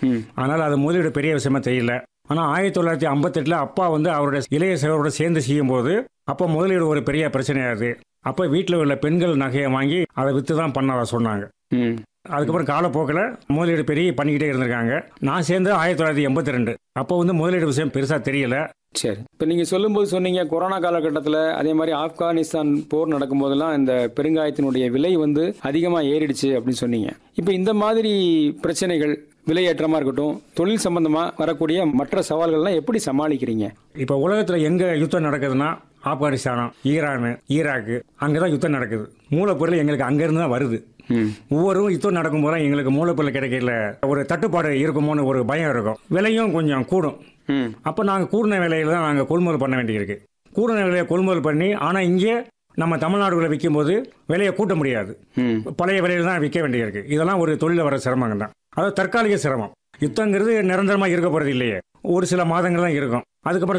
ம் அதனால் அது முதலீடு பெரிய விஷயமா தெரியல ஆனால் ஆயிரத்தி தொள்ளாயிரத்தி ஐம்பத்தெட்டில் அப்பா வந்து அவருடைய இளைய சகோதரோட சேர்ந்து செய்யும்போது அப்போ முதலீடு ஒரு பெரிய பிரச்சனையாகுது அப்போ வீட்டில் உள்ள பெண்கள் நகையை வாங்கி அதை விற்று தான் பண்ண சொன்னாங்க ம் அதுக்கப்புறம் காலப்போக்கில் முதலீடு பெரிய பண்ணிக்கிட்டே இருந்திருக்காங்க நான் சேர்ந்து ஆயிரத்தி தொள்ளாயிரத்தி எண்பத்தி ரெண்டு அப்போ வந்து முதலீடு விஷயம் பெருசாக தெரியல சரி இப்போ நீங்கள் சொல்லும்போது சொன்னீங்க கொரோனா காலகட்டத்தில் அதே மாதிரி ஆப்கானிஸ்தான் போர் நடக்கும்போதெல்லாம் இந்த பெருங்காயத்தினுடைய விலை வந்து அதிகமாக ஏறிடுச்சு அப்படின்னு சொன்னீங்க இப்போ இந்த மாதிரி பிரச்சனைகள் விலையேற்றமாக இருக்கட்டும் தொழில் சம்பந்தமாக வரக்கூடிய மற்ற சவால்கள்லாம் எப்படி சமாளிக்கிறீங்க இப்போ உலகத்தில் எங்கே யுத்தம் நடக்குதுன்னா ஆப்கானிஸ்தானம் ஈரானு ஈராக்கு அங்கே தான் யுத்தம் நடக்குது மூலப்பொருள் எங்களுக்கு அங்கேருந்து தான் வருது ம் ஒவ்வொரு யுத்தம் நடக்கும்போது எங்களுக்கு மூலப்பொருள் கிடைக்கல ஒரு தட்டுப்பாடு இருக்குமோன்னு ஒரு பயம் இருக்கும் விலையும் கொஞ்சம் கூடும் ம் அப்போ நாங்கள் கூடின விலையில தான் நாங்கள் கொள்முதல் பண்ண வேண்டியிருக்கு கூடின விலையை கொள்முதல் பண்ணி ஆனால் இங்கே நம்ம தமிழ்நாடுகளை விற்கும்போது விலையை கூட்ட முடியாது ம் பழைய விலையில தான் விற்க வேண்டியிருக்கு இதெல்லாம் ஒரு தொழில வர சிரமங்க தான் அதாவது தற்காலிக சிரமம் யுத்தங்கிறது நிரந்தரமாக இருக்க போகிறது இல்லையே ஒரு சில மாதங்கள் தான் இருக்கும் அதுக்கப்புறம்